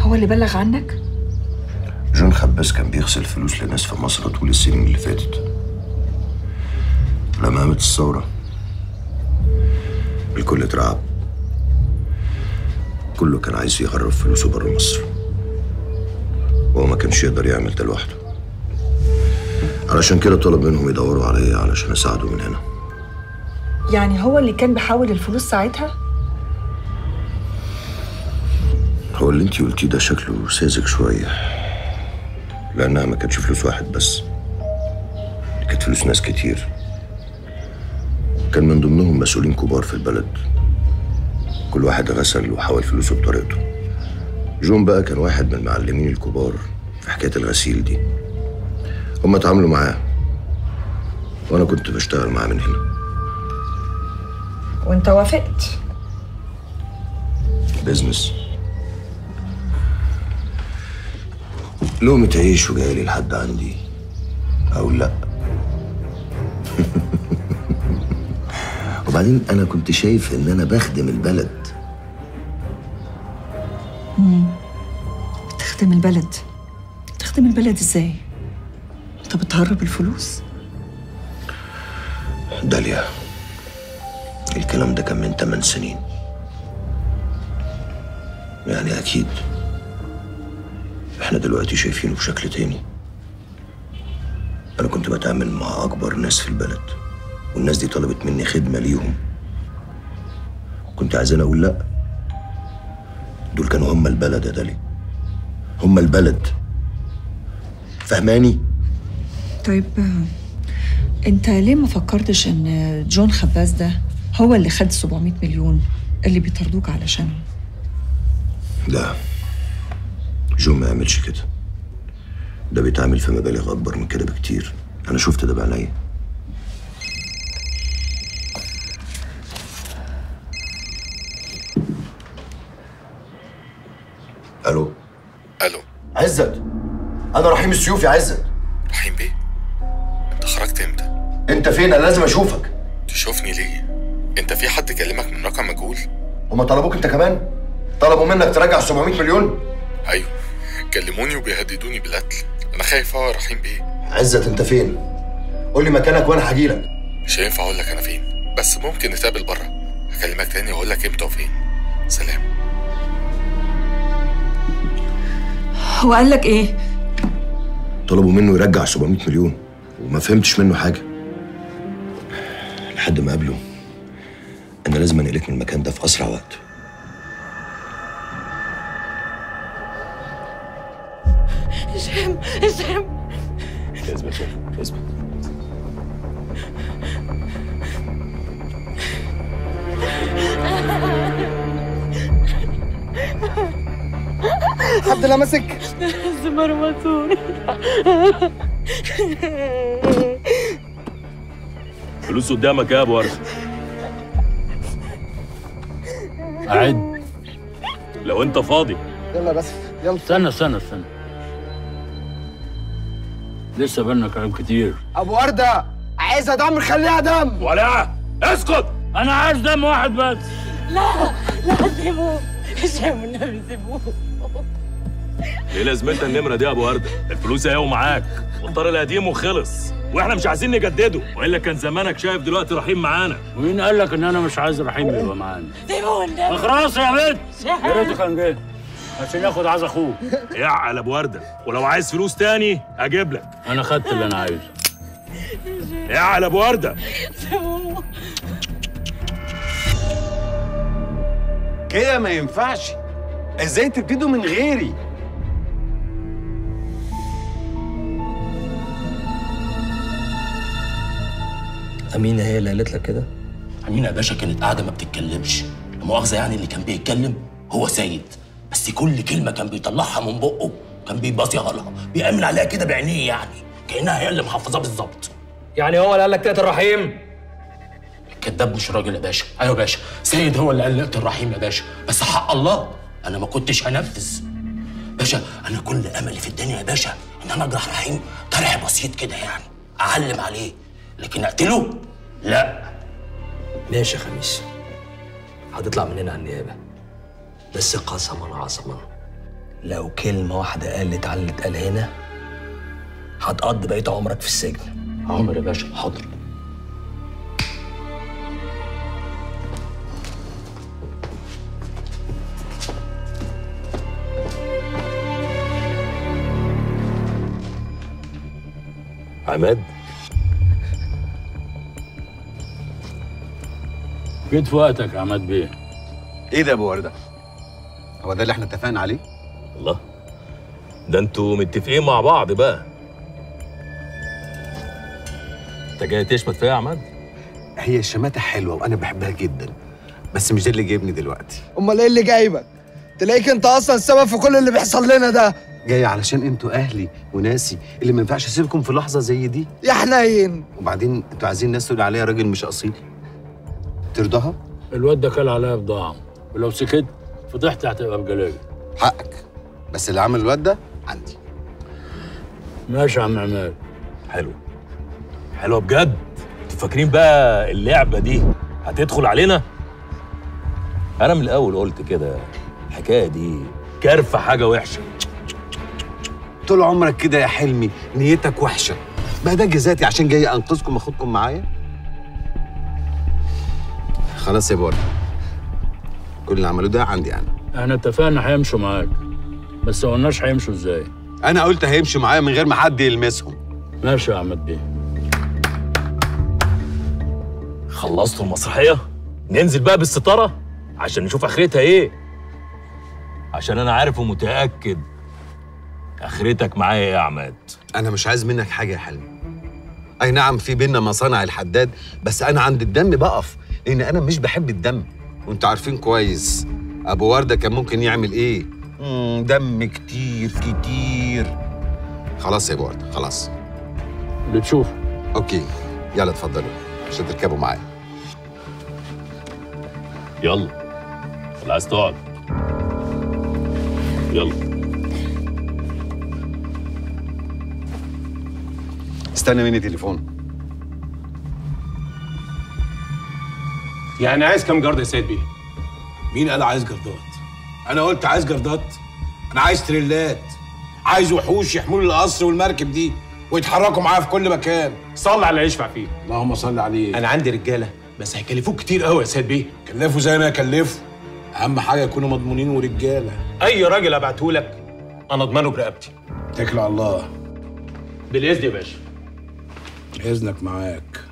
هو اللي بلغ عنك جون خباز كان بيغسل فلوس لناس في مصر طول السنين اللي فاتت لما قامت الثورة الكل اترعب كله كان عايز يهرب فلوسه بره مصر وهو ما كانش يقدر يعمل ده لوحده علشان كده طلب منهم يدوروا عليا علشان اساعده من هنا يعني هو اللي كان بحول الفلوس ساعتها هو اللي انتي قلتيه ده شكله ساذج شوية لأنها ما كانتش فلوس واحد بس دي كانت فلوس ناس كتير كان من ضمنهم مسؤولين كبار في البلد كل واحد غسل وحول فلوسه بطريقته جون بقى كان واحد من المعلمين الكبار في حكاية الغسيل دي هما اتعاملوا معاه وأنا كنت بشتغل معاه من هنا وانت وافقت بيزنس لقمة عيش وجايلي لحد عندي أو لأ وبعدين أنا كنت شايف إن أنا بخدم البلد تخدم البلد تخدم البلد ازاي انت بتهرب الفلوس داليا الكلام ده كان من 8 سنين يعني أكيد إحنا دلوقتي شايفينه بشكل تاني أنا كنت بتعامل مع أكبر ناس في البلد والناس دي طلبت مني خدمة ليهم كنت عايزين أقول لأ دول كانوا هم البلد يا داليا هم البلد فهماني؟ طيب آه، انت ليه ما فكرتش ان جون خباز ده هو اللي خد 700 مليون اللي بيطردوك علشانه لا جون ما يعملش كده ده بيتعامل في مبالغ أكبر من كده بكتير أنا شفت ده بعينيا ألو الو عزت أنا رحيم السيوف يا عزت رحيم بيه انت خرجت امتى أنت فين أنا لازم أشوفك تشوفني ليه انت في حد كلمك من رقم مجهول هما طلبوك أنت كمان طلبوا منك ترجع 700 مليون ايوه كلموني وبيهددوني بالقتل انا خايف اه يا رحيم بيه عزت أنت فين قول لي مكانك وأنا هجيلك مش هينفع اقول لك انا فين بس ممكن نتقابل بره هكلمك تاني واقول لك امتى وفين سلام هو قال لك ايه طلبوا منه يرجع 700 مليون وما فهمتش منه حاجة لحد ما قابله أنا لازم أنقلك من المكان ده في أسرع وقت هشام هشام اثبت اثبت حد لمسك مرمطوني فلوس قدامك يا ابو ورد أعد لو انت فاضي يلا بس يلا استنى استنى استنى لسه بالنا كلام كتير ابو ورده عايزه دم خليها دم ولا اسكت أنا عايز دم واحد بس لا لا سيبوه هشام والنبي سيبوه ايه لازمتها النمره دي يا ابو ورده الفلوس اهي ومعاك والطار القديم وخلص واحنا مش عايزين نجدده والا كان زمانك شايف دلوقتي رحيم معانا ومين قال لك إن أنا مش عايز رحيم يبقى معانا سيبوه والنبي خلاص يا بنت يا ريته كان جه عشان ياخد عايز أخوه يعقل ابو ورده ولو عايز فلوس تاني اجيب لك أنا خدت اللي أنا عايزه يعقل ابو ورده سيبوه كده ما ينفعش ازاي تبتدوا من غيري أمينة هي اللي قالت لك كده؟ أمينة يا باشا كانت قاعدة ما بتتكلمش لا مؤاخذة يعني اللي كان بيتكلم هو سيد بس كل كلمة كان بيطلعها من بقه كان بيباصيها لها بيأمن عليها كده بعينيه يعني كأنها هي اللي محافظاه بالظبط يعني هو اللي قال لك تقتل رحيم؟ الكذاب مش راجل يا باشا ايوه يا باشا سيد هو اللي قال لي اقتل رحيم يا باشا بس حق الله انا ما كنتش هنفذ باشا انا كل املي في الدنيا يا باشا ان انا اجرح رحيم جرح بسيط كده يعني اعلم عليه لكن اقتله لا ماشي يا خميس هتطلع من هنا على النيابة بس قسما عظما لو كلمة واحدة قالت على اللي اتقال هنا هتقضي بقية عمرك في السجن عمر يا باشا حاضر عماد جيت في وقتك يا عماد بيه ايه ده يا ابو ورده هو ده اللي احنا اتفقنا عليه الله ده انتوا متفقين مع بعض بقى انت جاي تشمت فيا يا عماد هي الشماتة حلوة وأنا بحبها جدا بس مش ده اللي جايبني دلوقتي امال ايه اللي جايبك تلاقيك انت اصلا السبب في كل اللي بيحصل لنا ده جاي علشان انتوا أهلي وناسي اللي ما ينفعش أسيبكم في لحظة زي دي يا حنين وبعدين انتوا عايزين الناس تقول عليا راجل مش أصيل ترضاها؟ الواد ده كل عليا بضاعة ولو سكت فضحت هتبقى بجلاجة حقك بس اللي عمل الواد ده عندي ماشي يا عم عماد حلو حلوه بجد انتوا فاكرين بقى اللعبه دي هتدخل علينا انا من الاول قلت كده الحكايه دي كارفه حاجه وحشه طول عمرك كده يا حلمي نيتك وحشة بقى ده جزاتي عشان جاي أنقذكم وأخدكم معايا خلاص يا بورا كل اللي عملوه ده عندي أنا احنا اتفقنا هيمشوا معاك بس ما قلناش هيمشوا ازاي أنا قلت هيمشوا معايا من غير ما حد يلمسهم ماشي يا عماد بيه خلصتوا المسرحيه ننزل بقى بالستاره عشان نشوف اخرتها ايه عشان انا عارف ومتاكد اخرتك معايا ايه يا عماد انا مش عايز منك حاجه يا حلمي اي نعم في بينا مصانع الحداد بس انا عند الدم بقف لان انا مش بحب الدم وانتوا عارفين كويس ابو ورده كان ممكن يعمل ايه مم، دم كتير كتير خلاص يا ابو ورده خلاص اللي تشوف اوكي يلا اتفضلوا عشان تركبوا معايا يلا ولا عايز تقعد يلا استنى مني تليفون يعني عايز كام جرد يا سيد بيه؟ مين قال عايز جردات؟ أنا قلت عايز جردات؟ أنا عايز تريلات عايز وحوش يحملوا القصر والمركب دي ويتحركوا معايا في كل مكان صلي على اللي يشفع فيه اللهم صل عليه انا عندي رجاله بس هيكلفوك كتير قوي يا سيد بيه كلفوا زي ما يكلفوا أهم حاجة يكونوا مضمونين ورجالة اي راجل ابعته لك انا اضمنه برقبتي اتكل على الله بالاذن يا باشا إذنك معاك